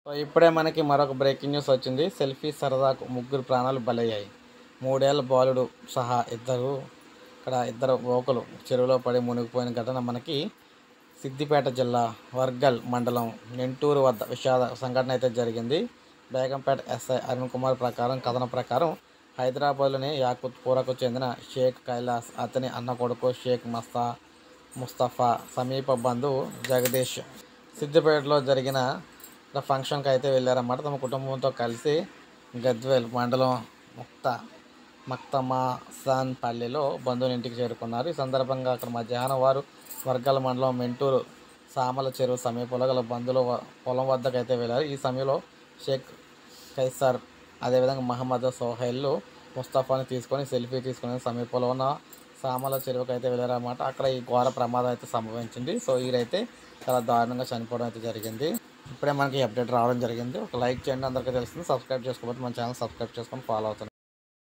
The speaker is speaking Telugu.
సో ఇప్పుడే మనకి మరొక బ్రేకింగ్ న్యూస్ వచ్చింది సెల్ఫీ సరదాకు ముగ్గురు ప్రాణాలు బలయ్యాయి మూడేళ్ల బాలుడు సహా ఇద్దరు ఇక్కడ ఇద్దరు యువకులు చెరువులో పడి మునిగిపోయిన ఘటన మనకి సిద్దిపేట జిల్లా వర్గల్ మండలం నెంటూరు వద్ద విషాద సంఘటన అయితే జరిగింది బేగంపేట ఎస్ఐ అరుణ్ కుమార్ ప్రకారం కథనం ప్రకారం హైదరాబాద్లోని యాకుత్పూరకు చెందిన షేక్ కైలాస్ అతని అన్న కొడుకు షేక్ మస్తా ముస్తఫా సమీప బంధువు జగదీష్ సిద్దిపేటలో జరిగిన ఒక ఫంక్షన్కి అయితే వెళ్ళారన్నమాట తమ కుటుంబంతో కలిసి గద్వేల్ మండలం ముక్త మక్తమాసాన్ పల్లిలో బంధువుని ఇంటికి చేరుకున్నారు ఈ సందర్భంగా అక్కడ మధ్యాహ్నం వారు వర్గాల మండలం మెంటూరు సామల చెరువు సమీపంలో గల బంధువుల వ- పొలం వద్దకు అయితే వెళ్ళారు ఈ సమయంలో షేక్ కైసర్ అదేవిధంగా మహమ్మద్ సోహైల్ ముస్తఫాని తీసుకొని సెల్ఫీ తీసుకుని సమీపంలో ఉన్న సామల చెరువుకి అయితే వెళ్ళారన్నమాట అక్కడ ఈ ఘోర ప్రమాదం అయితే సంభవించింది సో వీరైతే చాలా దారుణంగా చనిపోవడం అయితే జరిగింది ఇప్పుడే మనకి అప్డేట్ రావడం జరిగింది ఒక లైక్ చేయండి అందరికీ తెలుస్తుంది సబ్స్క్రైబ్ చేసుకోకపోతే మన ఛానల్ సబ్స్క్రైబ్ చేసుకొని ఫాలో అవుతుంది